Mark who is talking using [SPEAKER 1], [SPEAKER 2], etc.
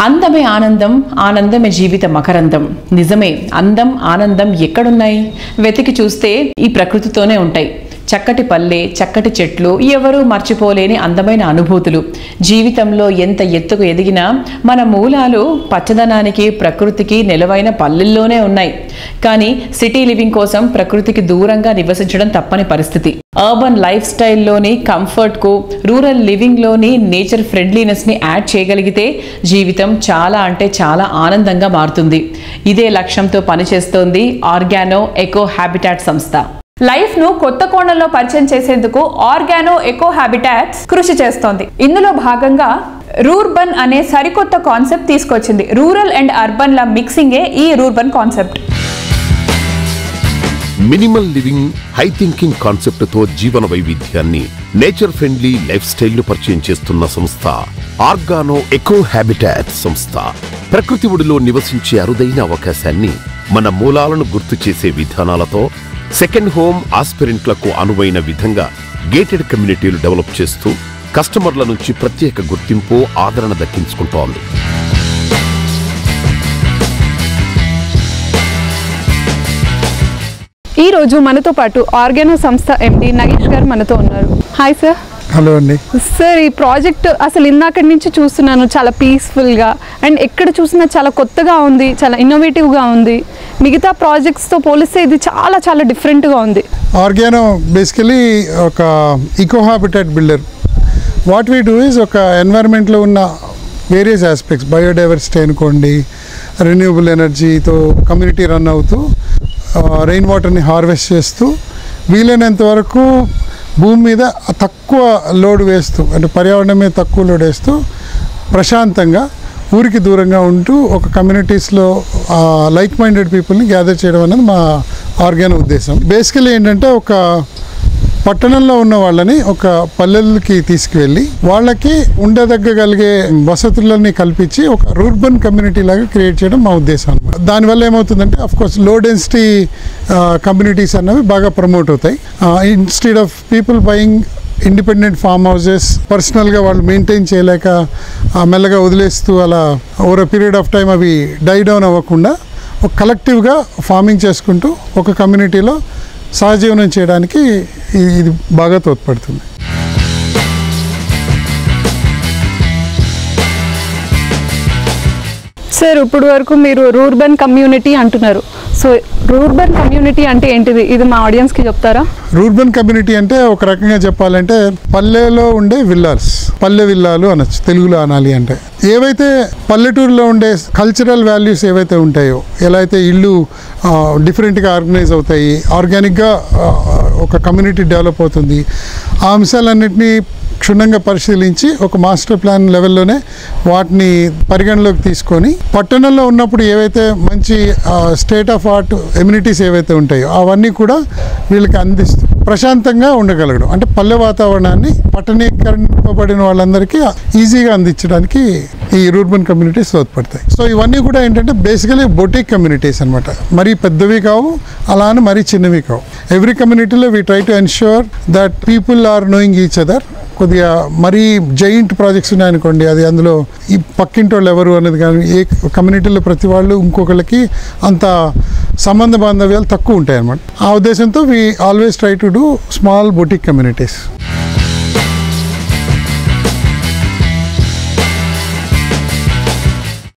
[SPEAKER 1] అందమే ఆనందం ఆనందమే జీవిత మకరందం నిజమే అందం ఆనందం ఎక్కడున్నాయి వెతికి చూస్తే ఈ ప్రకృతితోనే ఉంటాయి చక్కటి పల్లె చక్కటి చెట్లు ఎవరూ మర్చిపోలేని అందమైన అనుభూతులు జీవితంలో ఎంత ఎత్తుకు ఎదిగినా మన మూలాలు పచ్చదనానికి ప్రకృతికి నిలవైన పల్లెల్లోనే ఉన్నాయి కానీ సిటీ లివింగ్ కోసం ప్రకృతికి దూరంగా నివసించడం తప్పని పరిస్థితి అర్బన్ లైఫ్ స్టైల్లోని కంఫర్ట్కు రూరల్ లివింగ్లోని నేచర్ ఫ్రెండ్లీనెస్ని యాడ్ చేయగలిగితే జీవితం చాలా అంటే చాలా ఆనందంగా మారుతుంది ఇదే లక్ష్యంతో పనిచేస్తోంది ఆర్గానో ఎకో హ్యాబిటాట్ సంస్థ
[SPEAKER 2] లైఫ్ ను కొత్త కోణంలో పరిచయం చేసేందుకు ఆర్గానో ఎకో హ్యాబిటాట్స్ కృషి చేస్తోంది ఇందులో భాగంగా రూర్బన్ అనే సరికొత్త కాన్సెప్ట్ తీసుకొచ్చింది రూరల్ అండ్ అర్బన్ ల మిక్సింగే ఈ rurban concept
[SPEAKER 3] minimal living high thinking concept తో జీవన వైవిధ్యాన్ని నేచర్ ఫ్రెండ్లీ లైఫ్ స్టైల్ ను పరిచయం చేస్తున్న సంస్థ ఆర్గానో ఎకో హ్యాబిటాట్ సంస్థ ప్రకృతి ఒడిలో నివసించే అరుదైన అవకాశాన్ని మన మూలాలను గుర్తు చేసే విధానాలతో సెకండ్ హోమ్ ఆస్పిరెంట్లకు అనువైన విధంగా గేటెడ్ కమ్యూనిటీలు డెవలప్ చేస్తూ కస్టమర్ల నుంచి ప్రత్యేక గుర్తింపు ఆదరణ దక్కించుకుంటోంది
[SPEAKER 2] ఈ రోజు మనతో పాటు ఆర్గానో సంస్థ ఎండి నగేష్ గారు మనతో ఉన్నారు హాయ్ సార్
[SPEAKER 4] హలో అండి
[SPEAKER 2] సార్ ఈ ప్రాజెక్ట్ అసలు ఇందాకటి నుంచి చూస్తున్నాను చాలా పీస్ఫుల్గా అండ్ ఎక్కడ చూసినా చాలా కొత్తగా ఉంది చాలా ఇన్నోవేటివ్గా ఉంది మిగతా ప్రాజెక్ట్స్తో పోలిస్తే ఇది చాలా చాలా డిఫరెంట్గా ఉంది
[SPEAKER 4] ఆర్గానో బేసికలీ ఒక eco habitat builder what we do is ఒక ఎన్వైరన్మెంట్లో ఉన్న వేరియస్ ఆస్పెక్ట్స్ బయోడైవర్సిటీ అనుకోండి రెన్యూబుల్ ఎనర్జీతో కమ్యూనిటీ రన్ అవుతూ రెయిన్ వాటర్ని హార్వెస్ట్ చేస్తూ వీలైనంత వరకు భూమి మీద తక్కువ లోడ్ వేస్తూ అంటే పర్యావరణం మీద తక్కువ లోడ్ వేస్తూ ప్రశాంతంగా ఊరికి దూరంగా ఉంటూ ఒక కమ్యూనిటీస్లో లైక్ మైండెడ్ పీపుల్ని గ్యాదర్ చేయడం అనేది మా ఆర్గాన్ ఉద్దేశం బేసికలీ ఏంటంటే ఒక పట్టణంలో ఉన్న వాళ్ళని ఒక పల్లెలకి తీసుకువెళ్ళి వాళ్ళకి ఉండదగ్గగలిగే వసతులని కల్పించి ఒక రూర్బన్ కమ్యూనిటీ లాగా క్రియేట్ చేయడం మా ఉద్దేశం అనమాట దానివల్ల ఏమవుతుందంటే of course low density communities అన్నవి బాగా ప్రమోట్ అవుతాయి instead of people buying independent farm houses పర్సనల్గా వాళ్ళు మెయింటైన్ చేయలేక ఆ, మెల్లగా వదిలేస్తూ అలా ఓవర్ పీరియడ్ ఆఫ్ టైం అవి డై డౌన్ అవ్వకుండా ఒక కలెక్టివ్గా ఫార్మింగ్ చేసుకుంటూ ఒక కమ్యూనిటీలో సహజీవనం చేయడానికి ఇది ఇది బాగా తోడ్పడుతుంది
[SPEAKER 2] సార్ ఇప్పుడు వరకు మీరు రూర్బన్ కమ్యూనిటీ అంటున్నారు సో రూర్బన్ కమ్యూనిటీ అంటే ఏంటిది ఇది మా ఆడియన్స్కి చెప్తారా
[SPEAKER 4] రూర్బన్ కమ్యూనిటీ అంటే ఒక రకంగా చెప్పాలంటే పల్లెలో ఉండే విల్లాస్ పల్లె విల్లాలు అనొచ్చు తెలుగులో అనాలి అంటే ఏవైతే పల్లెటూరులో ఉండే కల్చరల్ వాల్యూస్ ఏవైతే ఉంటాయో ఎలా అయితే ఇల్లు డిఫరెంట్గా ఆర్గనైజ్ అవుతాయి ఆర్గానిక్గా ఒక కమ్యూనిటీ డెవలప్ అవుతుంది ఆ అంశాలన్నింటినీ క్షుణ్ణంగా పరిశీలించి ఒక మాస్టర్ ప్లాన్ లెవెల్లోనే వాటిని పరిగణలోకి తీసుకొని పట్టణంలో ఉన్నప్పుడు ఏవైతే మంచి స్టేట్ ఆఫ్ ఆర్ట్ ఎమ్యూనిటీస్ ఏవైతే ఉంటాయో అవన్నీ కూడా వీళ్ళకి అందిస్తూ ప్రశాంతంగా ఉండగలగడం అంటే పల్లె వాతావరణాన్ని పట్టణీకరింపబడిన వాళ్ళందరికీ ఈజీగా అందించడానికి ఈ రూర్బన్ కమ్యూనిటీస్ తోడ్పడతాయి సో ఇవన్నీ కూడా ఏంటంటే బేసికలీ బొటిక్ కమ్యూనిటీస్ అనమాట మరీ పెద్దవి కావు అలా అని మరీ చిన్నవి కావు ఎవ్రీ కమ్యూనిటీలో we try to ensure that people are knowing each other కొద్దిగా మరీ జైంట్ ప్రాజెక్ట్స్ ఉన్నాయనుకోండి అది అందులో ఈ పక్కింటి వాళ్ళు ఎవరు అనేది కానీ ఏ కమ్యూనిటీలో ప్రతి వాళ్ళు ఇంకొకళ్ళకి అంత సంబంధ బాంధవ్యాలు తక్కువ ఉంటాయి అన్నమాట ఆ ఉద్దేశంతో we always try to do small boutique communities